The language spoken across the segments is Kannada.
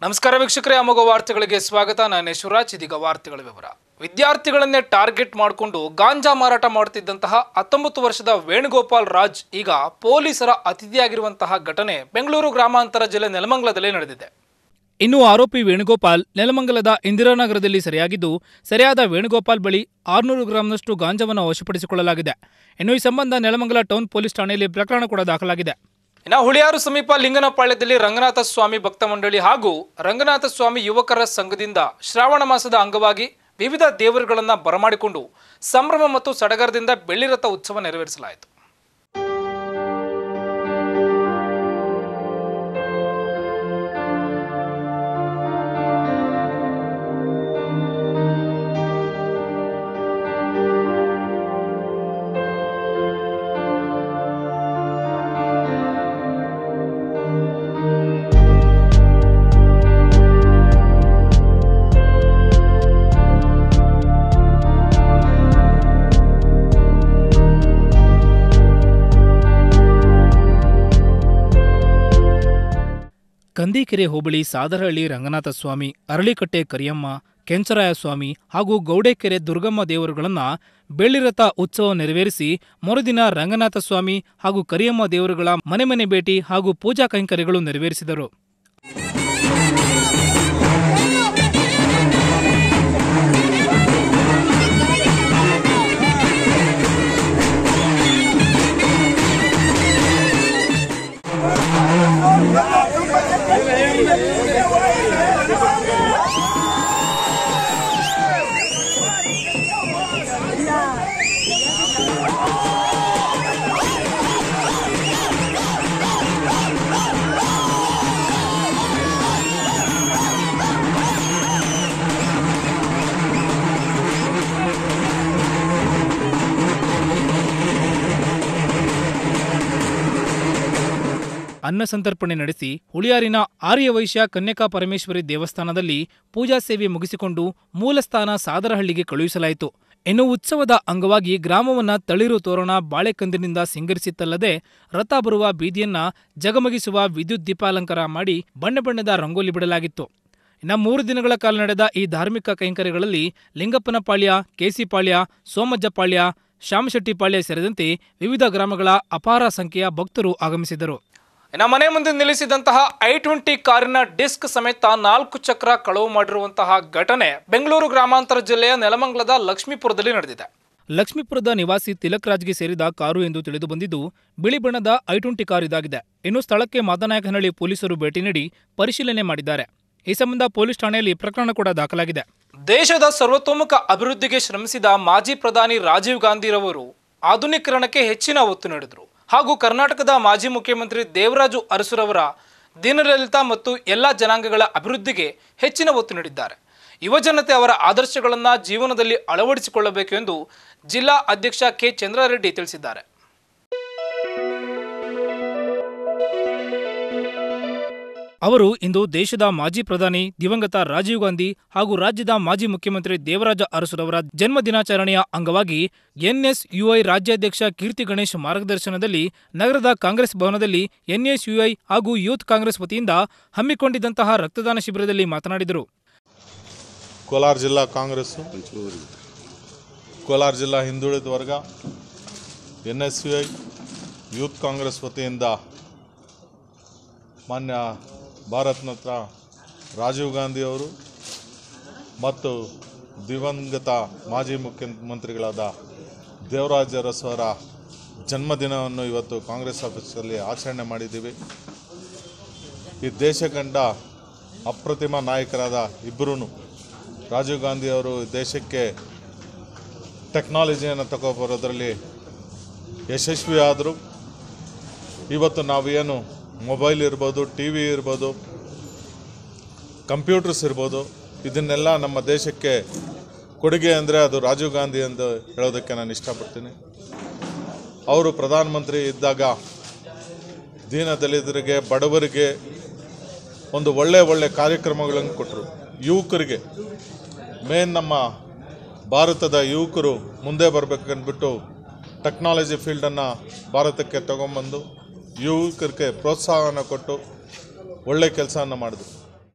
ನಮಸ್ಕಾರ ವೀಕ್ಷಕರೇ ಅಮೋಘ ವಾರ್ತೆಗಳಿಗೆ ಸ್ವಾಗತ ನಾನು ಯಶವರಾಜ್ ಇದೀಗ ವಾರ್ತೆಗಳ ವಿವರ ವಿದ್ಯಾರ್ಥಿಗಳನ್ನೇ ಟಾರ್ಗೆಟ್ ಮಾಡಿಕೊಂಡು ಗಾಂಜಾ ಮಾರಾಟ ಮಾಡುತ್ತಿದ್ದಂತಹ ಹತ್ತೊಂಬತ್ತು ವರ್ಷದ ವೇಣುಗೋಪಾಲ್ ರಾಜ್ ಈಗ ಪೊಲೀಸರ ಅತಿಥಿಯಾಗಿರುವಂತಹ ಘಟನೆ ಬೆಂಗಳೂರು ಗ್ರಾಮಾಂತರ ಜಿಲ್ಲೆ ನೆಲಮಂಗಲದಲ್ಲಿ ನಡೆದಿದೆ ಇನ್ನು ಆರೋಪಿ ವೇಣುಗೋಪಾಲ್ ನೆಲಮಂಗಲದ ಇಂದಿರಾನಗರದಲ್ಲಿ ಸೆರೆಯಾಗಿದ್ದು ಸೆರೆಯಾದ ವೇಣುಗೋಪಾಲ್ ಬಳಿ ಆರುನೂರು ಗ್ರಾಂನಷ್ಟು ಗಾಂಜಾವನ್ನು ವಶಪಡಿಸಿಕೊಳ್ಳಲಾಗಿದೆ ಇನ್ನು ಈ ಸಂಬಂಧ ನೆಲಮಂಗಲ ಟೌನ್ ಪೊಲೀಸ್ ಠಾಣೆಯಲ್ಲಿ ಪ್ರಕರಣ ಕೂಡ ದಾಖಲಾಗಿದೆ ಇನ್ನು ಹುಳಿಯಾರು ಸಮೀಪ ಲಿಂಗನಪಾಳ್ಯದಲ್ಲಿ ರಂಗನಾಥ ಸ್ವಾಮಿ ಭಕ್ತ ಮಂಡಳಿ ಹಾಗೂ ರಂಗನಾಥ ಸ್ವಾಮಿ ಯುವಕರ ಸಂಘದಿಂದ ಶ್ರಾವಣ ಮಾಸದ ಅಂಗವಾಗಿ ವಿವಿಧ ದೇವರುಗಳನ್ನು ಬರಮಾಡಿಕೊಂಡು ಸಂಭ್ರಮ ಮತ್ತು ಸಡಗರದಿಂದ ಬೆಳ್ಳಿರಥ ಉತ್ಸವ ನೆರವೇರಿಸಲಾಯಿತು ಕಂದೀಕೆರೆ ಹೋಬಳಿ ಸಾದರಹಳ್ಳಿ ರಂಗನಾಥ ಸ್ವಾಮಿ ಅರಳಿಕಟ್ಟೆ ಕರಿಯಮ್ಮ ಕೆಂಚರಾಯ ಸ್ವಾಮಿ ಹಾಗೂ ಗೌಡೆಕೆರೆ ದುರ್ಗಮ್ಮ ದೇವರುಗಳನ್ನು ಬೆಳ್ಳಿರಥ ಉತ್ಸವ ನೆರವೇರಿಸಿ ಮರುದಿನ ರಂಗನಾಥ ಸ್ವಾಮಿ ಹಾಗೂ ಕರಿಯಮ್ಮ ದೇವರುಗಳ ಮನೆ ಮನೆ ಭೇಟಿ ಹಾಗೂ ಪೂಜಾ ಕೈಂಕರ್ಯಗಳು ನೆರವೇರಿಸಿದರು ಅನ್ನ ಸಂತರ್ಪಣೆ ನಡೆಸಿ ಹುಳಿಯಾರಿನ ಆರ್ಯವೈಶ್ಯ ಕನ್ಯಕಾ ಪರಮೇಶ್ವರಿ ದೇವಸ್ಥಾನದಲ್ಲಿ ಪೂಜಾ ಸೇವೆ ಮುಗಿಸಿಕೊಂಡು ಮೂಲಸ್ಥಾನ ಸಾದರಹಳ್ಳಿಗೆ ಕಳುಹಿಸಲಾಯಿತು ಇನ್ನು ಉತ್ಸವದ ಅಂಗವಾಗಿ ಗ್ರಾಮವನ್ನ ತಳಿರು ತೋರಣ ಬಾಳೆಕಂದಿನಿಂದ ಸಿಂಗರಿಸಿತ್ತಲ್ಲದೆ ರಥ ಬರುವ ಬೀದಿಯನ್ನ ಜಗಮಗಿಸುವ ವಿದ್ಯುತ್ ದೀಪಾಲಂಕಾರ ಮಾಡಿ ಬಣ್ಣ ಬಣ್ಣದ ರಂಗೋಲಿ ಬಿಡಲಾಗಿತ್ತು ಇನ್ನು ಮೂರು ದಿನಗಳ ಕಾಲ ನಡೆದ ಈ ಧಾರ್ಮಿಕ ಕೈಂಕರ್ಯಗಳಲ್ಲಿ ಲಿಂಗಪ್ಪನಪಾಳ್ಯ ಕೇಸಿಪಾಳ್ಯ ಸೋಮಜ್ಜಪಾಳ್ಯ ಶ್ಯಾಮಶೆಟ್ಟಿಪಾಳ್ಯ ಸೇರಿದಂತೆ ವಿವಿಧ ಗ್ರಾಮಗಳ ಅಪಾರ ಸಂಖ್ಯೆಯ ಭಕ್ತರು ಆಗಮಿಸಿದರು ಇನ್ನು ಮನೆ ಮುಂದೆ ನಿಲ್ಲಿಸಿದಂತಹ ಐ ಟ್ವೆಂಟಿ ಕಾರಿನ ಡಿಸ್ಕ್ ಸಮೇತ ನಾಲ್ಕು ಚಕ್ರ ಕಳವು ಮಾಡಿರುವಂತಹ ಘಟನೆ ಬೆಂಗಳೂರು ಗ್ರಾಮಾಂತರ ಜಿಲ್ಲೆಯ ನೆಲಮಂಗಲದ ಲಕ್ಷ್ಮೀಪುರದಲ್ಲಿ ನಡೆದಿದೆ ಲಕ್ಷ್ಮೀಪುರದ ನಿವಾಸಿ ತಿಲಕ್ ರಾಜ್ಗೆ ಸೇರಿದ ಕಾರು ಎಂದು ತಿಳಿದು ಬಂದಿದ್ದು ಬಿಳಿ ಬಣ್ಣದ ಐ ಟ್ವೆಂಟಿ ಕಾರು ಇದಾಗಿದೆ ಇನ್ನು ಸ್ಥಳಕ್ಕೆ ಮಾದನಾಯಕನಹಳ್ಳಿ ಪೊಲೀಸರು ಭೇಟಿ ನೀಡಿ ಪರಿಶೀಲನೆ ಮಾಡಿದ್ದಾರೆ ಈ ಸಂಬಂಧ ಪೊಲೀಸ್ ಠಾಣೆಯಲ್ಲಿ ಪ್ರಕರಣ ಕೂಡ ದಾಖಲಾಗಿದೆ ದೇಶದ ಸರ್ವತೋಮುಖ ಅಭಿವೃದ್ಧಿಗೆ ಶ್ರಮಿಸಿದ ಮಾಜಿ ಪ್ರಧಾನಿ ರಾಜೀವ್ ಗಾಂಧಿರವರು ಆಧುನೀಕರಣಕ್ಕೆ ಹೆಚ್ಚಿನ ಒತ್ತು ನೀಡಿದರು ಹಾಗೂ ಕರ್ನಾಟಕದ ಮಾಜಿ ಮುಖ್ಯಮಂತ್ರಿ ದೇವರಾಜು ಅರಸುರವರ ದೀನಲಲಿತ ಮತ್ತು ಎಲ್ಲ ಜನಾಂಗಗಳ ಅಭಿವೃದ್ಧಿಗೆ ಹೆಚ್ಚಿನ ಒತ್ತು ನೀಡಿದ್ದಾರೆ ಯುವಜನತೆ ಅವರ ಆದರ್ಶಗಳನ್ನು ಜೀವನದಲ್ಲಿ ಅಳವಡಿಸಿಕೊಳ್ಳಬೇಕು ಎಂದು ಜಿಲ್ಲಾ ಅಧ್ಯಕ್ಷ ಕೆ ಚಂದ್ರಾರೆಡ್ಡಿ ತಿಳಿಸಿದ್ದಾರೆ ಅವರು ಇಂದು ದೇಶದ ಮಾಜಿ ಪ್ರಧಾನಿ ದಿವಂಗತ ರಾಜೀವ್ ಗಾಂಧಿ ಹಾಗೂ ರಾಜ್ಯದ ಮಾಜಿ ಮುಖ್ಯಮಂತ್ರಿ ದೇವರಾಜ ಅರಸುರವರ ಜನ್ಮ ದಿನಾಚರಣೆಯ ಅಂಗವಾಗಿ ಎನ್ಎಸ್ಯುಐ ರಾಜ್ಯಾಧ್ಯಕ್ಷ ಕೀರ್ತಿ ಗಣೇಶ್ ಮಾರ್ಗದರ್ಶನದಲ್ಲಿ ನಗರದ ಕಾಂಗ್ರೆಸ್ ಭವನದಲ್ಲಿ ಎನ್ಎಸ್ಯುಐ ಹಾಗೂ ಯೂತ್ ಕಾಂಗ್ರೆಸ್ ವತಿಯಿಂದ ಹಮ್ಮಿಕೊಂಡಿದ್ದಂತಹ ರಕ್ತದಾನ ಶಿಬಿರದಲ್ಲಿ ಮಾತನಾಡಿದರು ಕೋಲಾರ ಜಿಲ್ಲಾ ಕಾಂಗ್ರೆಸ್ಸು ಕೋಲಾರ ಜಿಲ್ಲಾ ಹಿಂದುಳಿದ ವರ್ಗ N S U I youth congress ವತಿಯಿಂದ ಮಾನ್ಯ ಭಾರತ್ ರತ್ನ ರಾಜೀವ್ ಗಾಂಧಿಯವರು ಮತ್ತು ದಿವಂಗತ ಮಾಜಿ ಮುಖ್ಯಮಂತ್ರಿಗಳಾದ ದೇವರಾಜ ಅರಸು ಅವರ ಜನ್ಮದಿನವನ್ನು ಇವತ್ತು ಕಾಂಗ್ರೆಸ್ ಆಫೀಸಲ್ಲಿ ಆಚರಣೆ ಮಾಡಿದ್ದೀವಿ ಈ ದೇಶ ಕಂಡ ಅಪ್ರತಿಮ ನಾಯಕರಾದ ಇಬ್ಬರೂ ರಾಜೀವ್ ಗಾಂಧಿ ಅವರು ದೇಶಕ್ಕೆ ಟೆಕ್ನಾಲಜಿಯನ್ನು ತಗೊಬರೋದ್ರಲ್ಲಿ ಯಶಸ್ವಿ ಆದರು ಇವತ್ತು ನಾವು ಏನು ಮೊಬೈಲ್ ಇರ್ಬೋದು ಟಿ ವಿ ಇರ್ಬೋದು ಕಂಪ್ಯೂಟರ್ಸ್ ಇರ್ಬೋದು ಇದನ್ನೆಲ್ಲ ನಮ್ಮ ದೇಶಕ್ಕೆ ಕೊಡುಗೆ ಅಂದರೆ ಅದು ರಾಜೀವ್ ಗಾಂಧಿ ಎಂದು ಹೇಳೋದಕ್ಕೆ ನಾನು ಇಷ್ಟಪಡ್ತೀನಿ ಅವರು ಪ್ರಧಾನಮಂತ್ರಿ ಇದ್ದಾಗ ದೀನ ದಲಿತರಿಗೆ ಬಡವರಿಗೆ ಒಂದು ಒಳ್ಳೆ ಒಳ್ಳೆ ಕಾರ್ಯಕ್ರಮಗಳನ್ನು ಕೊಟ್ಟರು ಯುವಕರಿಗೆ ಮೇನ್ ನಮ್ಮ ಭಾರತದ ಯುವಕರು ಮುಂದೆ ಬರಬೇಕಂದ್ಬಿಟ್ಟು ಟೆಕ್ನಾಲಜಿ ಫೀಲ್ಡನ್ನು ಭಾರತಕ್ಕೆ ತಗೊಂಬಂದು ಯುವಕರಿಗೆ ಪ್ರೋತ್ಸಾಹನ ಕೊಟ್ಟು ಒಳ್ಳೆ ಕೆಲಸವನ್ನು ಮಾಡಿದ್ರು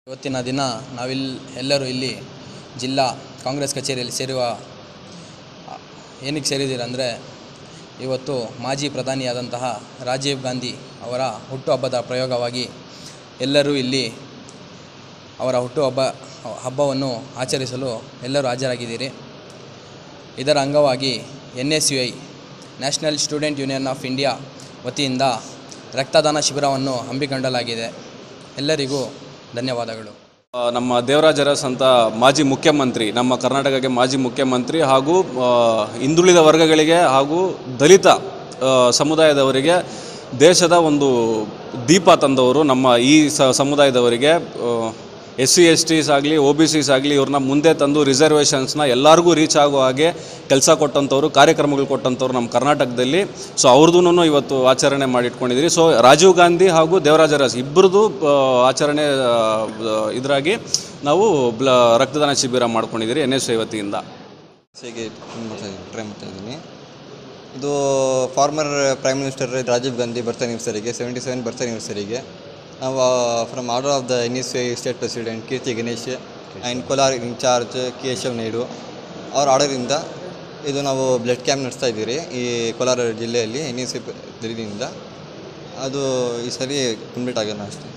ಇವತ್ತಿನ ದಿನ ನಾವಿಲ್ಲಿ ಎಲ್ಲರೂ ಇಲ್ಲಿ ಜಿಲ್ಲಾ ಕಾಂಗ್ರೆಸ್ ಕಚೇರಿಯಲ್ಲಿ ಸೇರುವ ಆ, ಏನಕ್ಕೆ ಸೇರಿದ್ದೀರಂದರೆ ಇವತ್ತು ಮಾಜಿ ಪ್ರಧಾನಿಯಾದಂತಹ ರಾಜೀವ್ ಗಾಂಧಿ ಅವರ ಹುಟ್ಟುಹಬ್ಬದ ಪ್ರಯೋಗವಾಗಿ ಎಲ್ಲರೂ ಇಲ್ಲಿ ಅವರ ಹುಟ್ಟುಹಬ್ಬ ಹಬ್ಬವನ್ನು ಆಚರಿಸಲು ಎಲ್ಲರೂ ಹಾಜರಾಗಿದ್ದೀರಿ ಇದರ ಅಂಗವಾಗಿ N S U I national student union of India ವತಿಯಿಂದ ರಕ್ತದಾನ ಶಿಬಿರವನ್ನು ಹಮ್ಮಿಕೊಳ್ಳಲಾಗಿದೆ ಎಲ್ಲರಿಗೂ ಧನ್ಯವಾದಗಳು ಆ, ನಮ್ಮ ದೇವರಾಜ ಅರಸ್ ಅಂತ ಮಾಜಿ ಮುಖ್ಯಮಂತ್ರಿ ನಮ್ಮ ಕರ್ನಾಟಕಕ್ಕೆ ಮಾಜಿ ಮುಖ್ಯಮಂತ್ರಿ ಹಾಗೂ ಆ, ಹಿಂದುಳಿದ ವರ್ಗಗಳಿಗೆ ಹಾಗೂ ದಲಿತ ಆ, ಸಮುದಾಯದವರಿಗೆ ದೇಶದ ಒಂದು ದೀಪ ತಂದವರು ನಮ್ಮ ಈ ಸ ಸಮುದಾಯದವರಿಗೆ ಎಸ್ ಸಿ ಎಸ್ ಟೀಸ್ ಆಗಲಿ ಒ ಬಿ ಸಿಸ್ ಆಗಲಿ ಇವ್ರನ್ನ ಮುಂದೆ ತಂದು ರಿಸರ್ವೇಷನ್ಸ್ನ ಎಲ್ಲರಿಗೂ ರೀಚ್ ಆಗೋ ಹಾಗೆ ಕೆಲಸ ಕೊಟ್ಟಂಥವ್ರು ಕಾರ್ಯಕ್ರಮಗಳು ಕೊಟ್ಟಂಥವ್ರು ನಮ್ಮ ಕರ್ನಾಟಕದಲ್ಲಿ ಸೊ ಅವ್ರದ್ದು ಇವತ್ತು ಆಚರಣೆ ಮಾಡಿಟ್ಕೊಂಡಿದ್ದೀರಿ ಸೊ ರಾಜೀವ್ ಗಾಂಧಿ ಹಾಗೂ ದೇವರಾಜ ಅರಸ್ ಇಬ್ಬರದು ಆಚರಣೆ ಇದರಾಗಿ ನಾವು ಬ್ಲ ರಕ್ತದಾನ ಶಿಬಿರ ಮಾಡ್ಕೊಂಡಿದ್ದೀರಿ ಎನ್ ಎಸ್ ಐ ವತಿಯಿಂದ ಹೇಗೆ ಟ್ರೈ ಮಾಡ್ತಾ ಇದ್ದೀನಿ ಇದು former prime minister Rajiv Gandhi birth ಅನಿವರ್ಸರಿಗೆ ಸೆವೆಂಟಿ ಸೆವೆನ್ ಬರ್ತ್ ಅನಿವರ್ಸರಿಗೆ ನಾವು from order of the N S I state president Keerthi Ganesh and Kolar incharge Keshav Naidu ಅವ್ರ ಆರ್ಡರಿಂದ ಇದು ನಾವು ಬ್ಲಡ್ ಕ್ಯಾಂಪ್ ನಡೆಸ್ತಾ ಇದ್ದೀರಿ ಈ ಕೋಲಾರ ಜಿಲ್ಲೆಯಲ್ಲಿ ಎನ್ ಎಸ್ ಐ ಇದರಿಂದ ಅದು ಈ ಸರಿ ಕಂಪ್ಲೀಟ್ ಆಗೋಣ ಅಷ್ಟೇ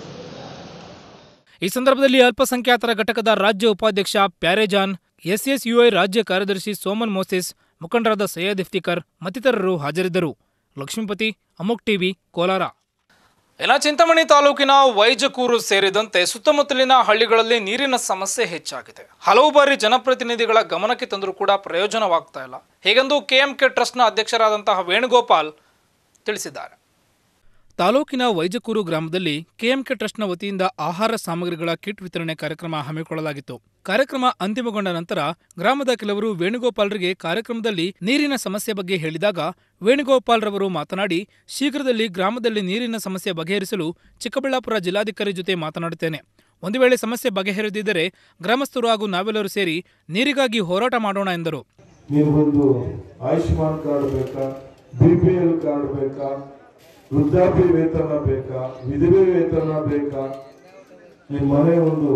ಈ ಸಂದರ್ಭದಲ್ಲಿ ಅಲ್ಪಸಂಖ್ಯಾತರ ಘಟಕದ ರಾಜ್ಯ ಉಪಾಧ್ಯಕ್ಷ ಪ್ಯಾರೇಜಾನ್ ಎಸ್ಎಸ್ಯುಐ ರಾಜ್ಯ ಕಾರ್ಯದರ್ಶಿ ಸೋಮನ್ ಮೋಸೆಸ್ ಮುಖಂಡರಾದ ಸೈಯದ್ ಇಫ್ತಿಕರ್ ಮತ್ತಿತರರು ಹಾಜರಿದ್ದರು ಲಕ್ಷ್ಮೀಪತಿ ಅಮೋಕ್ ಟಿವಿ ಕೋಲಾರ ಇನ್ನು ಚಿಂತಾಮಣಿ ತಾಲೂಕಿನ ವೈಜಕೂರು ಸೇರಿದಂತೆ ಸುತ್ತಮುತ್ತಲಿನ ಹಳ್ಳಿಗಳಲ್ಲಿ ನೀರಿನ ಸಮಸ್ಯೆ ಹೆಚ್ಚಾಗಿದೆ ಹಲವು ಬಾರಿ ಜನಪ್ರತಿನಿಧಿಗಳ ಗಮನಕ್ಕೆ ತಂದರೂ ಕೂಡ ಪ್ರಯೋಜನವಾಗ್ತಾ ಇಲ್ಲ ಹೀಗೆಂದು ಕೆಎಂಕೆ ಟ್ರಸ್ಟ್ನ ಅಧ್ಯಕ್ಷರಾದಂತಹ ವೇಣುಗೋಪಾಲ್ ತಿಳಿಸಿದ್ದಾರೆ ತಾಲೂಕಿನ ವೈಜಕೂರು ಗ್ರಾಮದಲ್ಲಿ ಕೆಎಂಕೆ ಟ್ರಸ್ಟ್ನ ವತಿಯಿಂದ ಆಹಾರ ಸಾಮಗ್ರಿಗಳ ಕಿಟ್ ವಿತರಣೆ ಕಾರ್ಯಕ್ರಮ ಹಮ್ಮಿಕೊಳ್ಳಲಾಗಿತ್ತು ಕಾರ್ಯಕ್ರಮ ಅಂತಿಮಗೊಂಡ ನಂತರ ಗ್ರಾಮದ ಕೆಲವರು ವೇಣುಗೋಪಾಲ್ರಿಗೆ ಕಾರ್ಯಕ್ರಮದಲ್ಲಿ ನೀರಿನ ಸಮಸ್ಯೆ ಬಗ್ಗೆ ಹೇಳಿದಾಗ ವೇಣುಗೋಪಾಲ್ ರವರು ಮಾತನಾಡಿ ಶೀಘ್ರದಲ್ಲಿ ಗ್ರಾಮದಲ್ಲಿ ನೀರಿನ ಸಮಸ್ಯೆ ಬಗೆಹರಿಸಲು ಚಿಕ್ಕಬಳ್ಳಾಪುರ ಜಿಲ್ಲಾಧಿಕಾರಿ ಜೊತೆ ಮಾತನಾಡುತ್ತೇನೆ ಒಂದು ವೇಳೆ ಸಮಸ್ಯೆ ಬಗೆಹರಿದಿದ್ದರೆ ಗ್ರಾಮಸ್ಥರು ಹಾಗೂ ನಾವೆಲ್ಲರೂ ಸೇರಿ ನೀರಿಗಾಗಿ ಹೋರಾಟ ಮಾಡೋಣ ಎಂದರು ನಿಮ್ಗೊಂದು ಆಯುಷ್ಮಾನ್ ಕಾರ್ಡ್ ಬೇಕಾ ಬಿ ಪಿ ಎಲ್ ಕಾರ್ಡ್ ಬೇಕಾ ವೃದ್ಧಾಪ್ಯ ವೇತನ ಬೇಕಾ ವಿಧವೆ ವೇತನ ಬೇಕಾ ನಿಮ್ಮ ಮನೆ ಒಂದು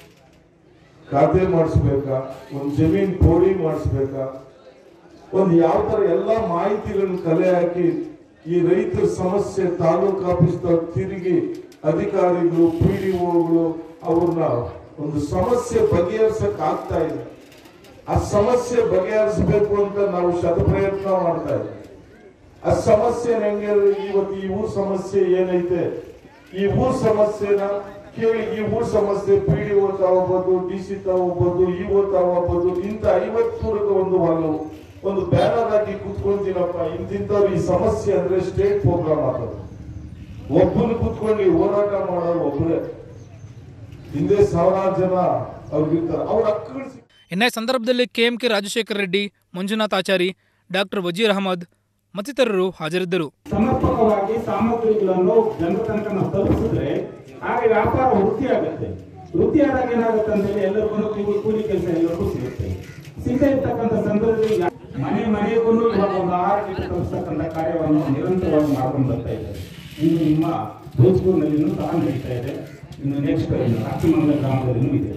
ಖಾತೆ ಮಾಡಿಸ್ಬೇಕಾ ಒಂದು ಜಮೀನ್ ಪೋಡಿ ಮಾಡಿಸ್ಬೇಕಾ ಒಂದು ಯಾವ ತರ ಎಲ್ಲ ಮಾಹಿತಿಗಳನ್ನು ಕಲೆ ಹಾಕಿ ಈ ರೈತರ ಸಮಸ್ಯೆ ತಾಲೂಕು ಆಫೀಸ್ ತಿರುಗಿ ಅಧಿಕಾರಿಗಳು ಪಿ ಡಿ ಒಗಳು ಅವ್ರನ್ನ ಒಂದು ಸಮಸ್ಯೆ ಬಗೆಹರಿಸಕ್ ಆಗ್ತಾ ಇದೆ ಆ ಸಮಸ್ಯೆ ಬಗೆಹರಿಸಬೇಕು ಅಂತ ನಾವು ಶತಪ್ರಯತ್ನ ಮಾಡ್ತಾ ಇದ್ದೀವಿ ಆ ಸಮಸ್ಯೆ ಹೆಂಗೆ ಇವತ್ತು ಈ ಊರ್ ಸಮಸ್ಯೆ ಏನೈತೆ ಈ ಊರ್ ಸಮಸ್ಯೆನ ಕೇಳಿ ಈ ಊರ್ ಸಮಸ್ಯೆ ಪಿ ಡಿ ಓ ತಗೋಬಹುದು ಡಿ ಸಿ ತಗೋಬಹುದು ಇ ಓ ತಗೋಬಹುದು ಇಂತ ಐವತ್ತೂರಿಗೆ ಒಂದು ಒಂದು ಒಂದು ಬ್ಯಾನರ್ ಹಾಕಿ ಕುತ್ಕೊಂತೀನಪ್ಪ ಇಂತಿಂತವ್ರು ಈ ಸಮಸ್ಯೆ ಅಂದ್ರೆ ಸ್ಟೇಟ್ ಪ್ರೋಗ್ರಾಮ್ ಆಗೋದು ಒಬ್ಬನು ಕುತ್ಕೊಂಡು ಈ ಹೋರಾಟ ಮಾಡೋರು ಒಬ್ಬರೇ ಹಿಂದೆ ಸಾವಿರಾರು ಜನ ಅವ್ರಿಗಿರ್ತಾರೆ ಅವ್ರ ಹಕ್ಕುಗಳು ಸಿಗ್- ಇನ್ನ ಈ ಸಂದರ್ಭದಲ್ಲಿ ಕೆಎಂಕೆ ರಾಜಶೇಖರ ರೆಡ್ಡಿ ಮಂಜುನಾಥ್ ಆಚಾರಿ ಡಾಕ್ಟರ್ ವಜೀರ್ ಅಹಮದ್ ಮತ್ತಿತರರು ಹಾಜರಿದ್ದರು ಸಮರ್ಪಕವಾಗಿ ಸಾಮಗ್ರಿಗಳನ್ನು ಜನರ ತನಕ ನಾವು ತಲುಪಿಸಿದ್ರೆ ಆಗ ವ್ಯಾಪಾರ ವೃತ್ತಿ ಆಗುತ್ತೆ ವೃತ್ತಿ ಆದಾಗ ಏನಾಗುತ್ತೆ ಅಂತ ಹೇಳಿ ಎಲ್ಲರಿಗೂ ಕೂಲಿ ಕೂಲಿ ಕೆಲಸ ಎಲ್ಲರಿಗೂ ಸಿಗುತ್ತೆ ಸಿಗದೇ ಇರ್ತಕ್ಕಂಥ ಸಂದರ್ಭದಲ್ಲಿ ಯಾ- ಮನೆ ಮನೆಗೂ ಇವಾಗ ಒಂದು ಆಹಾರ ಕಿಟ್ ತಲುಪಿಸ್ತಕ್ಕಂಥ ಕಾರ್ಯವನ್ನು ನಿರಂತರವಾಗಿ ಮಾಡ್ಕೊಂಡು ಬರ್ತಾ ಇದ್ದಾರೆ ಇನ್ನು ನಿಮ್ಮ ಭೋಜ್ಪುರ್ನಲ್ಲಿನೂ ಸಹ ನಡೀತಾ ಇದೆ ಇನ್ನು ನೆಕ್ಸ್ಟ್ ಅಕ್ಕಿಮಂಗಲ ಗ್ರಾಮದಲ್ಲಿನೂ ಇದೆ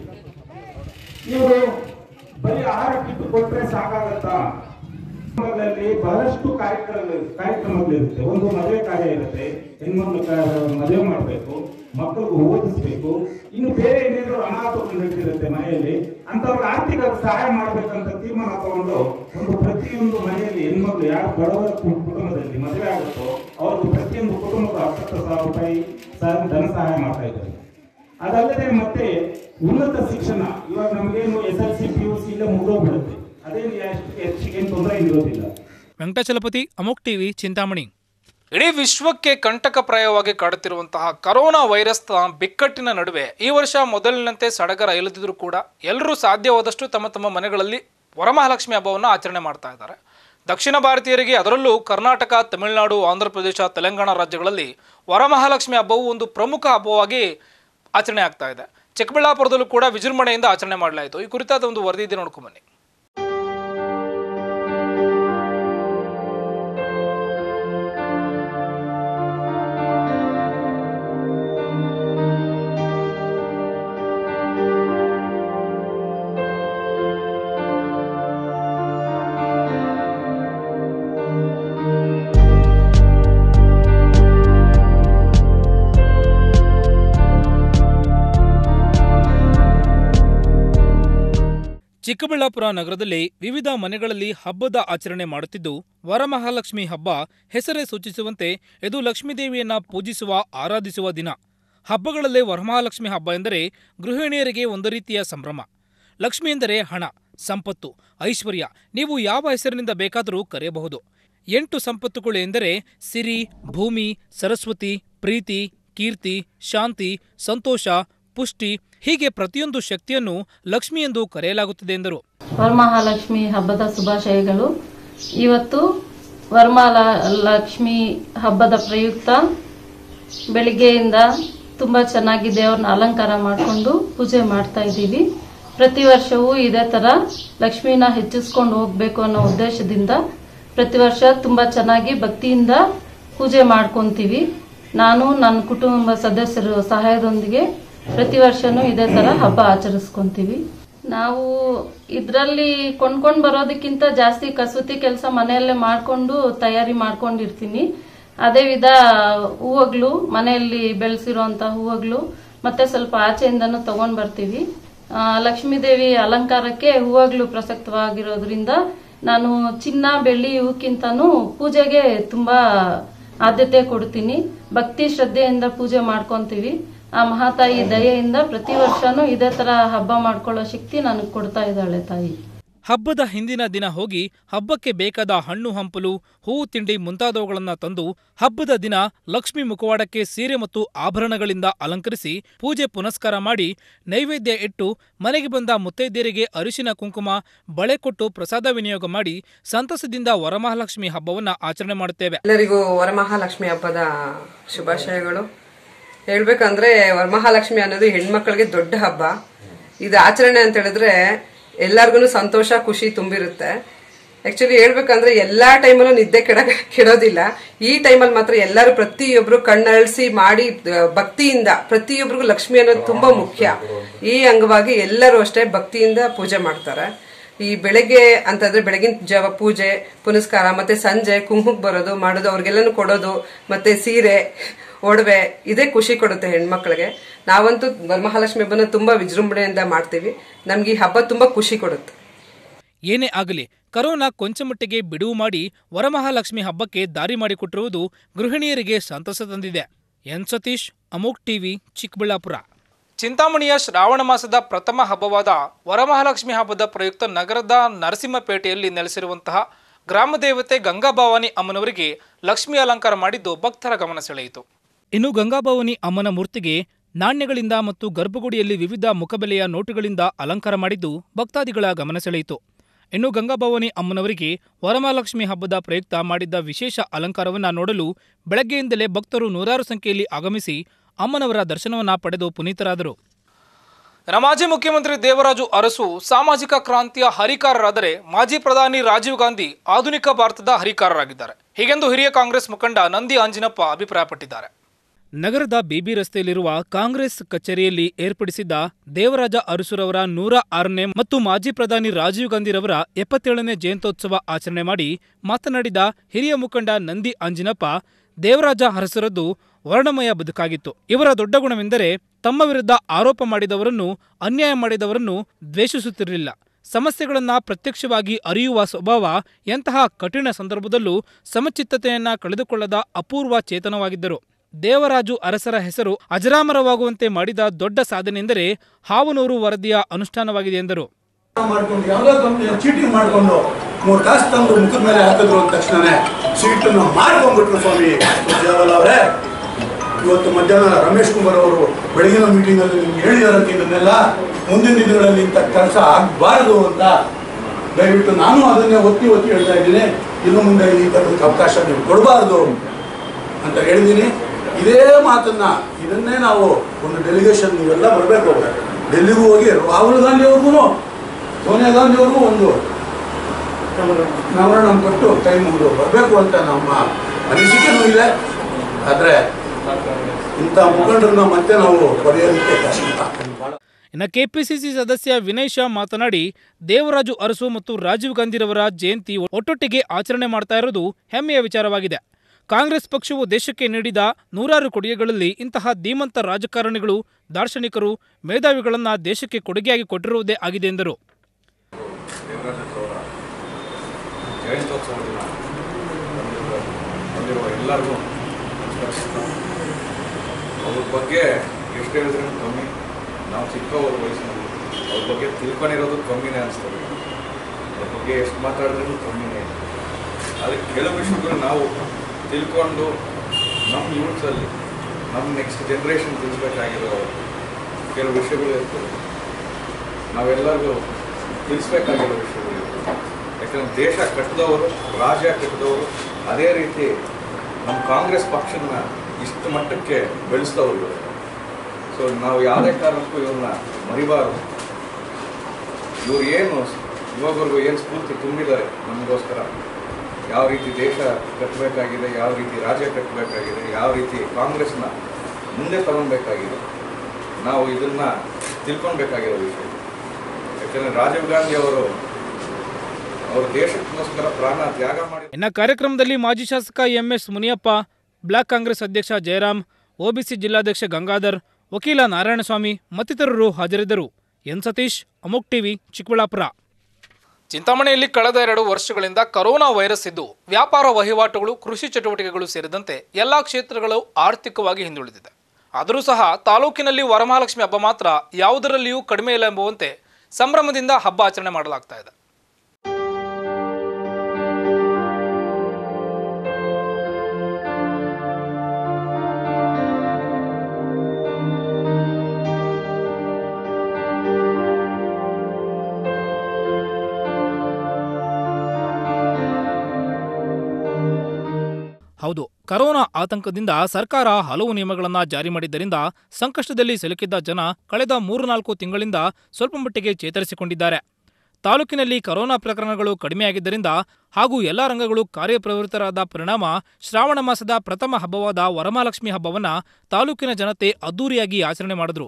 ಇವರು ಬರೀ ಆಹಾರ ಕಿಟ್ ಕೊಟ್ರೆ ಸಾಕಾಗತ್ತಾ ಕಾರ್ಯಕ್ರಮಗಳಲ್ಲಿ ಬಹಳಷ್ಟು ಕಾರ್ಯಕ್ರಮ ಕಾರ್ಯಕ್ರಮಗಳಿರುತ್ತೆ ಒಂದು ಮದುವೆ ಕಾರ್ಯ ಇರುತ್ತೆ ಹೆಣ್ಮಕ್ಳು ಕ- ಮದುವೆ ಮಾಡಬೇಕು ಮಕ್ಕಳಿಗೆ ಓದಿಸ್ಬೇಕು ಇನ್ನು ಬೇರೆ ಏನೇನೋ ಅನಾಹುತಗಳು ನಡೀತಿರುತ್ತೆ ಮನೆಯಲ್ಲಿ ಅಂತವ್ರಿಗೆ ಆರ್ಥಿಕ ಸಹಾಯ ಮಾಡ್ಬೇಕಂತ ತೀರ್ಮಾನ ತಗೊಂಡು ಒಂದು ಪ್ರತಿಯೊಂದು ಮನೆಯಲ್ಲಿ ಹೆಣ್ಮಕ್ಳು ಯಾರು ಬಡವರ ಕು- ಕುಟುಂಬದಲ್ಲಿ ಮದುವೆ ಆಗುತ್ತೋ ಅವ್ರಿಗೆ ಪ್ರತಿಯೊಂದು ಕುಟುಂಬಕ್ಕೆ ಹತ್ತತ್ತು ಸಾವಿರ ರೂಪಾಯಿ ಸಹ- ಧನ ಸಹಾಯ ಮಾಡ್ತಾ ಇದ್ದಾರೆ ಅದಲ್ಲದೆ ಮತ್ತೆ ಉನ್ನತ ಶಿಕ್ಷಣ ಇವಾಗ ನಮಗೇನು S L C P U C ಇಲ್ಲ ಮುಗಿದೋಗ್ಬಿಡುತ್ತೆ ಅದೇನು ಎಷ್ಟು ಹೆಚ್ಚಿಗೆ ತೊಂದರೆ ಇರೋದಿಲ್ಲ ವೆಂಕಟಾಚಲಪತಿ ಅಮೋಕ್ ಟಿವಿ ಚಿಂತಾಮಣಿ ಇಡೀ ವಿಶ್ವಕ್ಕೆ ಕಂಟಕಪ್ರಾಯವಾಗಿ ಕಾಡುತ್ತಿರುವಂತಹ ಕರೋನಾ ವೈರಸ್ನ ಬಿಕ್ಕಟ್ಟಿನ ನಡುವೆ ಈ ವರ್ಷ ಮೊದಲಿನಂತೆ ಸಡಗರ ಇಲ್ಲದಿದ್ರೂ ಕೂಡ ಎಲ್ಲರೂ ಸಾಧ್ಯವಾದಷ್ಟು ತಮ್ಮ ತಮ್ಮ ಮನೆಗಳಲ್ಲಿ ವರಮಹಾಲಕ್ಷ್ಮಿ ಹಬ್ಬವನ್ನು ಆಚರಣೆ ಮಾಡ್ತಾ ಇದ್ದಾರೆ ದಕ್ಷಿಣ ಭಾರತೀಯರಿಗೆ ಅದರಲ್ಲೂ ಕರ್ನಾಟಕ ತಮಿಳುನಾಡು ಆಂಧ್ರ ಪ್ರದೇಶ ತೆಲಂಗಾಣ ರಾಜ್ಯಗಳಲ್ಲಿ ವರಮಹಾಲಕ್ಷ್ಮಿ ಹಬ್ಬವು ಒಂದು ಪ್ರಮುಖ ಹಬ್ಬವಾಗಿ ಆಚರಣೆ ಆಗ್ತಾ ಇದೆ ಚಿಕ್ಕಬಳ್ಳಾಪುರದಲ್ಲೂ ಕೂಡ ವಿಜೃಂಭಣೆಯಿಂದ ಆಚರಣೆ ಮಾಡಲಾಯಿತು ಈ ಕುರಿತಾದ ಒಂದು ವರದಿ ಇದೆ ನೋಡ್ಕೊಂಬನ್ನಿ ಚಿಕ್ಕಬಳ್ಳಾಪುರ ನಗರದಲ್ಲಿ ವಿವಿಧ ಮನೆಗಳಲ್ಲಿ ಹಬ್ಬದ ಆಚರಣೆ ಮಾಡುತ್ತಿದ್ದು ವರಮಹಾಲಕ್ಷ್ಮಿ ಹಬ್ಬ ಹೆಸರೇ ಸೂಚಿಸುವಂತೆ ಇದು ಲಕ್ಷ್ಮೀದೇವಿಯನ್ನ ಪೂಜಿಸುವ ಆರಾಧಿಸುವ ದಿನ ಹಬ್ಬಗಳಲ್ಲೇ ವರಮಹಾಲಕ್ಷ್ಮಿ ಹಬ್ಬ ಎಂದರೆ ಗೃಹಿಣಿಯರಿಗೆ ಒಂದು ರೀತಿಯ ಸಂಭ್ರಮ ಲಕ್ಷ್ಮಿ ಎಂದರೆ ಹಣ ಸಂಪತ್ತು ಐಶ್ವರ್ಯ ನೀವು ಯಾವ ಹೆಸರಿನಿಂದ ಬೇಕಾದರೂ ಕರೆಯಬಹುದು ಎಂಟು ಸಂಪತ್ತುಗಳು ಎಂದರೆ ಸಿರಿ ಭೂಮಿ ಸರಸ್ವತಿ ಪ್ರೀತಿ ಕೀರ್ತಿ ಶಾಂತಿ ಸಂತೋಷ ಪುಷ್ಟಿ ಹೀಗೆ ಪ್ರತಿಯೊಂದು ಶಕ್ತಿಯನ್ನು ಲಕ್ಷ್ಮಿ ಎಂದು ಕರೆಯಲಾಗುತ್ತದೆ ಎಂದರು ವರಮಹಾಲಕ್ಷ್ಮಿ ಹಬ್ಬದ ಶುಭಾಶಯಗಳು ಇವತ್ತು ವರಮಾಲ ಲಕ್ಷ್ಮಿ ಹಬ್ಬದ ಪ್ರಯುಕ್ತ ಬೆಳಿಗ್ಗೆಯಿಂದ ತುಂಬ ಚೆನ್ನಾಗಿ ದೇವ್ರನ್ನ ಅಲಂಕಾರ ಮಾಡಿಕೊಂಡು ಪೂಜೆ ಮಾಡ್ತಾ ಇದ್ದೀವಿ ಪ್ರತಿ ವರ್ಷವೂ ಇದೇ ಥರ ಲಕ್ಷ್ಮಿನ ಹೆಚ್ಚಿಸ್ಕೊಂಡು ಹೋಗಬೇಕು ಅನ್ನೋ ಉದ್ದೇಶದಿಂದ ಪ್ರತಿ ವರ್ಷ ತುಂಬ ಚೆನ್ನಾಗಿ ಭಕ್ತಿಯಿಂದ ಪೂಜೆ ಮಾಡ್ಕೊತೀವಿ ನಾನು ನನ್ನ ಕುಟುಂಬ ಸದಸ್ಯರ ಸಹಾಯದೊಂದಿಗೆ ಪ್ರತಿ ವರ್ಷನೂ ಇದೇ ಥರ ಹಬ್ಬ ಆಚರಿಸ್ಕೊಂತೀವಿ ನಾವು ಇದರಲ್ಲಿ ಕೊಂಡ್ಕೊಂಡು ಬರೋದಕ್ಕಿಂತ ಜಾಸ್ತಿ ಕಸೂತಿ ಕೆಲಸ ಮನೆಯಲ್ಲೇ ಮಾಡಿಕೊಂಡು ತಯಾರಿ ಮಾಡ್ಕೊಂಡಿರ್ತೀನಿ ಅದೇ ವಿಧ ಹೂವುಗಳು ಮನೆಯಲ್ಲಿ ಬೆಳೆಸಿರೋಂಥ ಹೂವುಗಳು ಮತ್ತೆ ಸ್ವಲ್ಪ ಆಚೆಯಿಂದನೂ ತಗೊಂಡ್ ಬರ್ತೀವಿ ಆ, ಲಕ್ಷ್ಮೀದೇವಿ ಅಲಂಕಾರಕ್ಕೆ ಹೂವುಗಳು ಪ್ರಸಕ್ತವಾಗಿರೋದ್ರಿಂದ ನಾನು ಚಿನ್ನ ಬೆಳ್ಳಿ ಇವಕ್ಕಿಂತನೂ ಪೂಜೆಗೆ ತುಂಬಾ ಆದ್ಯತೆ ಕೊಡ್ತೀನಿ ಭಕ್ತಿ ಶ್ರದ್ಧೆಯಿಂದ ಪೂಜೆ ಮಾಡ್ಕೊಂತೀವಿ ಆ ಮಹಾತಾಯಿ ದಯೆಯಿಂದ ಪ್ರತಿ ವರ್ಷನೂ ಇದೇ ತರ ಹಬ್ಬ ಮಾಡ್ಕೊಳ್ಳೋ ಶಕ್ತಿ ನನಗೆ ಕೊಡ್ತಾ ಇದ್ದಾಳೆ ತಾಯಿ ಹಬ್ಬದ ಹಿಂದಿನ ದಿನ ಹೋಗಿ ಹಬ್ಬಕ್ಕೆ ಬೇಕಾದ ಹಣ್ಣು ಹಂಪಲು ಹೂವು ತಿಂಡಿ ಮುಂತಾದವುಗಳನ್ನು ತಂದು ಹಬ್ಬದ ದಿನ ಲಕ್ಷ್ಮಿ ಮುಖವಾಡಕ್ಕೆ ಸೀರೆ ಮತ್ತು ಆಭರಣಗಳಿಂದ ಅಲಂಕರಿಸಿ ಪೂಜೆ ಪುನಸ್ಕಾರ ಮಾಡಿ ನೈವೇದ್ಯ ಇಟ್ಟು ಮನೆಗೆ ಬಂದ ಮುತ್ತೈದೆಯರಿಗೆ ಅರಿಶಿನ ಕುಂಕುಮ ಬಳೆ ಕೊಟ್ಟು ಪ್ರಸಾದ ವಿನಿಯೋಗ ಮಾಡಿ ಸಂತಸದಿಂದ ವರಮಹಾಲಕ್ಷ್ಮಿ ಹಬ್ಬವನ್ನ ಆಚರಣೆ ಮಾಡುತ್ತೇವೆ ಎಲ್ಲರಿಗೂ ವರಮಹಾಲಕ್ಷ್ಮಿ ಹಬ್ಬದ ಶುಭಾಶಯಗಳು ಹೇಳ್ಬೇಕಂದ್ರೆ ವರಮಹಾಲಕ್ಷ್ಮಿ ಅನ್ನೋದು ಹೆಣ್ಮಕ್ಳಿಗೆ ದೊಡ್ಡ ಹಬ್ಬ ಇದು ಆಚರಣೆ ಅಂತ ಹೇಳಿದ್ರೆ ಎಲ್ಲಾರ್ಗು ಸಂತೋಷ ಖುಷಿ ತುಂಬಿರುತ್ತೆ ಆಕ್ಚುಲಿ ಹೇಳ್ಬೇಕಂದ್ರೆ ಎಲ್ಲಾ ಟೈಮಲ್ಲೂ ನಿದ್ದೆ ಕೆಡ ಕೆಡೋದಿಲ್ಲ ಈ ಟೈಮಲ್ಲಿ ಮಾತ್ರ ಎಲ್ಲರೂ ಪ್ರತಿಯೊಬ್ರು ಕಣ್ಣಳಿಸಿ ಮಾಡಿ ಆ, ಭಕ್ತಿಯಿಂದ ಪ್ರತಿಯೊಬ್ಬರಿಗೂ ಲಕ್ಷ್ಮಿ ಅನ್ನೋದು ತುಂಬಾ ಮುಖ್ಯ ಈ ಅಂಗವಾಗಿ ಎಲ್ಲರೂ ಅಷ್ಟೇ ಭಕ್ತಿಯಿಂದ ಪೂಜೆ ಮಾಡ್ತಾರೆ ಈ ಬೆಳಗ್ಗೆ ಅಂತಂದ್ರೆ ಬೆಳಗಿನ ಜಾವ ಪೂಜೆ ಪುನಸ್ಕಾರ ಮತ್ತೆ ಸಂಜೆ ಕುಂಕುಮಕ್ಕೆ ಬರೋದು ಮಾಡೋದು ಅವ್ರಿಗೆಲ್ಲನೂ ಕೊಡೋದು ಮತ್ತೆ ಸೀರೆ ಒಡವೆ ಇದೇ ಖುಷಿ ಕೊಡುತ್ತೆ ಹೆಣ್ಮಕ್ಳಿಗೆ ನಾವಂತೂ ವರಮಹಾಲಕ್ಷ್ಮಿ ಹಬ್ಬನ ತುಂಬಾ ವಿಜೃಂಭಣೆಯಿಂದ ಮಾಡ್ತೀವಿ ನಮ್ಗೆ ಈ ಹಬ್ಬ ತುಂಬಾ ಖುಷಿ ಕೊಡುತ್ತೆ ಏನೇ ಆಗಲಿ ಕರೋನಾ ಕೊಂಚಮಟ್ಟಿಗೆ ಬಿಡುವು ಮಾಡಿ ವರಮಹಾಲಕ್ಷ್ಮಿ ಹಬ್ಬಕ್ಕೆ ದಾರಿ ಮಾಡಿಕೊಟ್ಟಿರುವುದು ಗೃಹಿಣಿಯರಿಗೆ ಸಂತಸ ತಂದಿದೆ ಎನ್ ಸತೀಶ್ ಅಮೋಕ್ ಟಿವಿ ಚಿಕ್ಕಬಳ್ಳಾಪುರ ಚಿಂತಾಮಣಿಯ ಶ್ರಾವಣ ಮಾಸದ ಪ್ರಥಮ ಹಬ್ಬವಾದ ವರಮಹಾಲಕ್ಷ್ಮಿ ಹಬ್ಬದ ಪ್ರಯುಕ್ತ ನಗರದ ನರಸಿಂಹಪೇಟೆಯಲ್ಲಿ ನೆಲೆಸಿರುವಂತಹ ಗ್ರಾಮ ದೇವತೆ ಗಂಗಾಭವಾನಿ ಅಮ್ಮನವರಿಗೆ ಲಕ್ಷ್ಮಿ ಅಲಂಕಾರ ಮಾಡಿದ್ದು ಭಕ್ತರ ಗಮನ ಸೆಳೆಯಿತು ಇನ್ನು ಗಂಗಾಭವಾನಿ ಅಮ್ಮನ ಮೂರ್ತಿಗೆ ನಾಣ್ಯಗಳಿಂದ ಮತ್ತು ಗರ್ಭಗುಡಿಯಲ್ಲಿ ವಿವಿಧ ಮುಖಬೆಲೆಯ ನೋಟುಗಳಿಂದ ಅಲಂಕಾರ ಮಾಡಿದ್ದು ಭಕ್ತಾದಿಗಳ ಗಮನ ಸೆಳೆಯಿತು ಇನ್ನು ಗಂಗಾಭವಾನಿ ಅಮ್ಮನವರಿಗೆ ವರಮಹಾಲಕ್ಷ್ಮಿ ಹಬ್ಬದ ಪ್ರಯುಕ್ತ ಮಾಡಿದ್ದ ವಿಶೇಷ ಅಲಂಕಾರವನ್ನ ನೋಡಲು ಬೆಳಗ್ಗೆಯಿಂದಲೇ ಭಕ್ತರು ನೂರಾರು ಸಂಖ್ಯೆಯಲ್ಲಿ ಆಗಮಿಸಿ ಅಮ್ಮನವರ ದರ್ಶನವನ್ನ ಪಡೆದು ಪುನೀತರಾದರು ಮಾಜಿ ಮುಖ್ಯಮಂತ್ರಿ ದೇವರಾಜು ಅರಸು ಸಾಮಾಜಿಕ ಕ್ರಾಂತಿಯ ಹರಿಕಾರರಾದರೆ ಮಾಜಿ ಪ್ರಧಾನಿ ರಾಜೀವ್ ಗಾಂಧಿ ಆಧುನಿಕ ಭಾರತದ ಹರಿಕಾರರಾಗಿದ್ದಾರೆ ಹೀಗೆಂದು ಹಿರಿಯ ಕಾಂಗ್ರೆಸ್ ಮುಖಂಡ ನಂದಿ ಆಂಜಿನಪ್ಪ ಅಭಿಪ್ರಾಯಪಟ್ಟಿದ್ದಾರೆ ನಗರದ ಬಿಬಿ ರಸ್ತೆಯಲ್ಲಿರುವ ಕಾಂಗ್ರೆಸ್ ಕಚೇರಿಯಲ್ಲಿ ಏರ್ಪಡಿಸಿದ್ದ ದೇವರಾಜ ಅರಸುರವರ ನೂರ ಆರನೇ ಮತ್ತು ಮಾಜಿ ಪ್ರಧಾನಿ ರಾಜೀವ್ ಗಾಂಧಿರವರ ಎಪ್ಪತ್ತೇಳನೇ ಜಯಂತ್ಯೋತ್ಸವ ಆಚರಣೆ ಮಾಡಿ ಮಾತನಾಡಿದ ಹಿರಿಯ ಮುಖಂಡ ನಂದಿ ಆಂಜಿನಪ್ಪ ದೇವರಾಜ ಅರಸರದ್ದು ವರ್ಣಮಯ ಬದುಕಾಗಿತ್ತು ಇವರ ದೊಡ್ಡ ಗುಣವೆಂದರೆ ತಮ್ಮ ವಿರುದ್ಧ ಆರೋಪ ಮಾಡಿದವರನ್ನು ಅನ್ಯಾಯ ಮಾಡಿದವರನ್ನು ದ್ವೇಷಿಸುತ್ತಿರಲಿಲ್ಲ ಸಮಸ್ಯೆಗಳನ್ನ ಪ್ರತ್ಯಕ್ಷವಾಗಿ ಅರಿಯುವ ಸ್ವಭಾವ ಎಂತಹ ಕಠಿಣ ಸಂದರ್ಭದಲ್ಲೂ ಸಮಚಿತ್ತತೆಯನ್ನ ಕಳೆದುಕೊಳ್ಳದ ಅಪೂರ್ವ ಚೇತನವಾಗಿದ್ದರು ದೇವರಾಜು ಅರಸರ ಹೆಸರು ಅಜರಾಮರವಾಗುವಂತೆ ಮಾಡಿದ ದೊಡ್ಡ ಸಾಧನೆಯೆಂದರೆ ಹಾವನೂರು ವರದಿಯ ಅನುಷ್ಠಾನವಾಗಿದೆ ಎಂದರು ಮಾಡ್ಕೊಂಡು ಯಾವುದೋ ಕಂಪ್ನಿ ಚೀಟಿಂಗ್ ಮಾಡಿಕೊಂಡು ಮೂರು ಕಾಸು ತಂದು ಮುಖದ ಮೇಲೆ ಹಾಕಿದ್ರು ಅಂದ ತಕ್ಷಣನೇ ಸೀಟನ್ನು ಮಾಡ್ಕೊಂಡ್ಬಿಟ್ರು ಸ್ವಾಮಿ ದೇವಲ್ಲ ಅವರೇ ಇವತ್ತು ಮಧ್ಯಾಹ್ನ ರಮೇಶ್ ಕುಮಾರ್ ಅವರು ಬೆಳಗಿನ ಮೀಟಿಂಗಲ್ಲಿ ನಿಮ್ಗೆ ಹೇಳಿದಾರಂತ ಇದನ್ನೆಲ್ಲ ಮುಂದಿನ ದಿನಗಳಲ್ಲಿ ಇಂಥ ಕೆಲಸ ಆಗಬಾರದು ಅಂತ ದಯವಿಟ್ಟು ನಾನು ಅದನ್ನೇ ಒತ್ತಿ ಒತ್ತಿ ಹೇಳ್ತಾ ಇದ್ದೀನಿ ಇನ್ನು ಮುಂದೆ ಈ ಥರದ ಅವಕಾಶ ನೀವು ಕೊಡಬಾರ್ದು ಅಂತ ಹೇಳಿದ್ದೀನಿ ಇದೇ ಮಾತನ್ನ ಇದನ್ನೇ ನಾವು ಒಂದು ಡೆಲಿಗೇಷನ್ ನೀವೆಲ್ಲ ಬರಬೇಕು ಡೆಲ್ಲಿಗೂ ಹೋಗಿ ರಾಹುಲ್ ಗಾಂಧಿ ಅವ್ರಿಗೂ ಸೋನಿಯಾ ಗಾಂಧಿ ಅವ್ರಿಗೂ ಒಂದು ನವರಣ ಕೊಟ್ಟು ಕೈ ಮುಗಿದು ಬರಬೇಕು ಅಂತ ನಮ್ಮ ಅನಿಸಿಕೆನೂ ಇದೆ ಆದರೆ ಇಂಥ ಮುಖಂಡರನ್ನ ಮತ್ತೆ ನಾವು ಪಡೆಯೋದಕ್ಕೆ ಕಷ್ಟ ಇನ್ನು ಕೆಪಿಸಿಸಿ ಸದಸ್ಯ ವಿನಯ್ ಶಾ ಮಾತನಾಡಿ ದೇವರಾಜು ಅರಸು ಮತ್ತು ರಾಜೀವ್ ಗಾಂಧಿರವರ ಜಯಂತಿ ಒಟ್ಟೊಟ್ಟಿಗೆ ಆಚರಣೆ ಮಾಡ್ತಾ ಇರೋದು ಹೆಮ್ಮೆಯ ವಿಚಾರವಾಗಿದೆ ಕಾಂಗ್ರೆಸ್ ಪಕ್ಷವು ದೇಶಕ್ಕೆ ನೀಡಿದ ನೂರಾರು ಕೊಡುಗೆಗಳಲ್ಲಿ ಇಂತಹ ಧೀಮಂತ ರಾಜಕಾರಣಿಗಳು ದಾರ್ಶನಿಕರು ಮೇಧಾವಿಗಳನ್ನ ದೇಶಕ್ಕೆ ಕೊಡುಗೆಯಾಗಿ ಕೊಟ್ಟಿರುವುದೇ ಆಗಿದೆ ಎಂದರು ದೇವರಾಜ ಅವರ ಜಯಂತ್ಯೋತ್ಸವ ದಿನ ಬಂದಿರುವ ಬಂದಿರುವ ಎಲ್ಲರಿಗೂ ನಮಸ್ಕರಿಸ್ತಾ ಅವ್ರ ಬಗ್ಗೆ ಎಷ್ಟು ಹೇಳಿದ್ರೂ ಕಮ್ಮಿ ನಾವು ಚಿಕ್ಕವರು ವಯಸ್ಸಿನಲ್ಲಿ ಅವ್ರ ಬಗ್ಗೆ ತಿಳ್ಕೊಂಡಿರೋದು ಕಮ್ಮಿನೇ ಅನಿಸ್ತದೆ ಅವ್ರ ಬಗ್ಗೆ ಎಷ್ಟು ಮಾತಾಡಿದ್ರೂ ಕಮ್ಮಿನೇ ಇದೆ ಅದಕ್ಕೆ ಕೆಲವು ವಿಷಯಗಳು ನಾವು ತಿಳ್ಕೊಂಡು ನಮ್ಮ ಯೂತ್ಸಲ್ಲಿ ನಮ್ಮ ನೆಕ್ಸ್ಟ್ ಜನ್ರೇಷನ್ ತಿಳಿಸ್ಬೇಕಾಗಿರೋ ಕೆಲವು ವಿಷಯಗಳು ಇರ್ತದೆ ನಾವೆಲ್ಲರಿಗೂ ತಿಳಿಸ್ಬೇಕಾಗಿರೋ ವಿಷಯಗಳು ಇರ್ತದೆ ಯಾಕಂದ್ರೆ ದೇಶ ಕಟ್ಟಿದವರು ರಾಜ್ಯ ಕಟ್ಟಿದವರು ಅದೇ ರೀತಿ ನಮ್ಮ ಕಾಂಗ್ರೆಸ್ ಪಕ್ಷನ ಇಷ್ಟು ಮಟ್ಟಕ್ಕೆ ಬೆಳೆಸಿದವರು ಇವರು ಸೊ ನಾವು ಯಾವುದೇ ಕಾರಣಕ್ಕೂ ಇವ್ರನ್ನ ಮರಿಬಾರದು ಇವ್ರು ಏನು ಇವಾಗವರೆಗೂ ಏನು ಸ್ಫೂರ್ತಿ ತುಂಬಿದ್ದಾರೆ ನಮಗೋಸ್ಕರ ಯಾವ ರೀತಿ ದೇಶ ಕಟ್ಟಬೇಕಾಗಿದೆ ಯಾವ ರೀತಿ ರಾಜ್ಯ ಕಟ್ಟಬೇಕಾಗಿದೆ ಯಾವ ರೀತಿ ಕಾಂಗ್ರೆಸ್ನ ಮುಂದೆ ತಗೊಳ್ಬೇಕಾಗಿದೆ ನಾವು ಇದನ್ನು ತಿಳ್ಕೊಳ್ಬೇಕಾಗಿರೋ ವಿಷಯ ಯಾಕಂದರೆ ರಾಜೀವ್ ಗಾಂಧಿ ಅವರು ಅವರು ದೇಶಕ್ಕೋಸ್ಕರ ಪ್ರಾಣ ತ್ಯಾಗ ಮಾಡಿ ಇನ್ನ ಕಾರ್ಯಕ್ರಮದಲ್ಲಿ ಮಾಜಿ ಶಾಸಕ ಎಂಎಸ್ ಮುನಿಯಪ್ಪ ಬ್ಲಾಕ್ ಕಾಂಗ್ರೆಸ್ ಅಧ್ಯಕ್ಷ ಜಯರಾಮ್ ಒಬಿಸಿ ಜಿಲ್ಲಾಧ್ಯಕ್ಷ ಗಂಗಾಧರ್ ವಕೀಲ ನಾರಾಯಣಸ್ವಾಮಿ ಮತ್ತಿತರರು ಹಾಜರಿದ್ದರು ಎನ್ ಸತೀಶ್ ಅಮೋಕ್ ಟಿವಿ ಚಿಕ್ಕಬಳ್ಳಾಪುರ ಚಿಂತಾಮಣಿಯಲ್ಲಿ ಕಳೆದ ಎರಡು ವರ್ಷಗಳಿಂದ ಕರೋನಾ ವೈರಸ್ ಇದ್ದು ವ್ಯಾಪಾರ ವಹಿವಾಟುಗಳು ಕೃಷಿ ಚಟುವಟಿಕೆಗಳು ಸೇರಿದಂತೆ ಎಲ್ಲಾ ಕ್ಷೇತ್ರಗಳು ಆರ್ಥಿಕವಾಗಿ ಹಿಂದುಳಿದಿದೆ ಆದರೂ ಸಹ ತಾಲೂಕಿನಲ್ಲಿ ವರಮಹಾಲಕ್ಷ್ಮಿ ಹಬ್ಬ ಮಾತ್ರ ಯಾವುದರಲ್ಲಿಯೂ ಕಡಿಮೆ ಇಲ್ಲ ಎಂಬುವಂತೆ ಸಂಭ್ರಮದಿಂದ ಹಬ್ಬ ಆಚರಣೆ ಮಾಡಲಾಗ್ತಾ ಇದೆ ಹೌದು ಕರೋನಾ ಆತಂಕದಿಂದ ಸರ್ಕಾರ ಹಲವು ನಿಯಮಗಳನ್ನು ಜಾರಿ ಮಾಡಿದ್ದರಿಂದ ಸಂಕಷ್ಟದಲ್ಲಿ ಸಿಲುಕಿದ್ದ ಜನ ಕಳೆದ ಮೂರು ನಾಲ್ಕು ತಿಂಗಳಿಂದ ಸ್ವಲ್ಪ ಮಟ್ಟಿಗೆ ಚೇತರಿಸಿಕೊಂಡಿದ್ದಾರೆ ತಾಲೂಕಿನಲ್ಲಿ ಕರೋನಾ ಪ್ರಕರಣಗಳು ಕಡಿಮೆಯಾಗಿದ್ದರಿಂದ ಹಾಗೂ ಎಲ್ಲ ರಂಗಗಳು ಕಾರ್ಯಪ್ರವೃತ್ತರಾದ ಪರಿಣಾಮ ಶ್ರಾವಣ ಮಾಸದ ಪ್ರಥಮ ಹಬ್ಬವಾದ ವರಮಹಾಲಕ್ಷ್ಮಿ ಹಬ್ಬವನ್ನ ತಾಲೂಕಿನ ಜನತೆ ಅದ್ದೂರಿಯಾಗಿ ಆಚರಣೆ ಮಾಡಿದ್ರು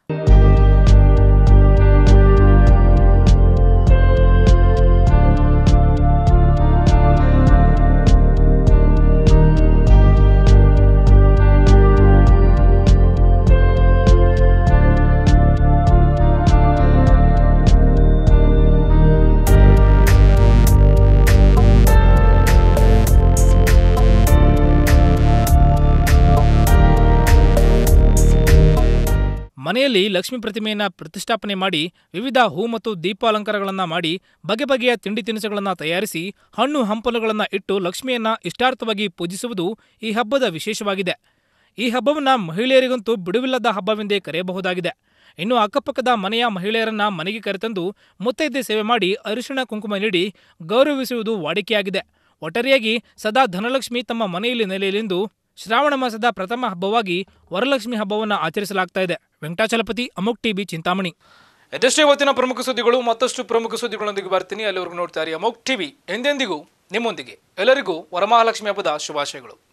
ಮನೆಯಲ್ಲಿ ಲಕ್ಷ್ಮೀ ಪ್ರತಿಮೆಯನ್ನ ಪ್ರತಿಷ್ಠಾಪನೆ ಮಾಡಿ ವಿವಿಧ ಹೂ ಮತ್ತು ದೀಪಾಲಂಕಾರಗಳನ್ನ ಮಾಡಿ ಬಗೆ ಬಗೆಯ ತಿಂಡಿ ತಿನಿಸುಗಳನ್ನ ತಯಾರಿಸಿ ಹಣ್ಣು ಹಂಪಲುಗಳನ್ನ ಇಟ್ಟು ಲಕ್ಷ್ಮಿಯನ್ನ ಇಷ್ಟಾರ್ಥವಾಗಿ ಪೂಜಿಸುವುದು ಈ ಹಬ್ಬದ ವಿಶೇಷವಾಗಿದೆ ಈ ಹಬ್ಬವನ್ನ ಮಹಿಳೆಯರಿಗಂತೂ ಬಿಡುವಿಲ್ಲದ ಹಬ್ಬವೆಂದೇ ಕರೆಯಬಹುದಾಗಿದೆ ಇನ್ನು ಅಕ್ಕಪಕ್ಕದ ಮನೆಯ ಮಹಿಳೆಯರನ್ನ ಮನೆಗೆ ಕರೆತಂದು ಮುತ್ತೈದೆ ಸೇವೆ ಮಾಡಿ ಅರಿಶಿಣ ಕುಂಕುಮ ನೀಡಿ ಗೌರವಿಸುವುದು ವಾಡಿಕೆಯಾಗಿದೆ ಒಟ್ಟಾರೆಯಾಗಿ ಸದಾ ಧನಲಕ್ಷ್ಮಿ ತಮ್ಮ ಮನೆಯಲ್ಲಿ ನೆಲೆಯಲೆಂದು ಶ್ರಾವಣ ಮಾಸದ ಪ್ರಥಮ ಹಬ್ಬವಾಗಿ ವರಲಕ್ಷ್ಮಿ ಹಬ್ಬವನ್ನು ಆಚರಿಸಲಾಗ್ತಾ ಇದೆ ವೆಂಕಟಾಚಲಪತಿ ಅಮೋಕ್ ಟಿವಿ ಚಿಂತಾಮಣಿ ಇದಷ್ಟೇ ಇವತ್ತಿನ ಪ್ರಮುಖ ಸುದ್ದಿಗಳು ಮತ್ತಷ್ಟು ಪ್ರಮುಖ ಸುದ್ದಿಗಳೊಂದಿಗೆ ಬರ್ತೀನಿ ಅಲ್ಲಿವರೆಗೂ ನೋಡ್ತಾರೆ ಅಮೋಕ್ ಟಿವಿ ಎಂದೆಂದಿಗೂ ನಿಮ್ಮೊಂದಿಗೆ ಎಲ್ಲರಿಗೂ ವರಮಹಾಲಕ್ಷ್ಮಿ ಹಬ್ಬದ ಶುಭಾಶಯಗಳು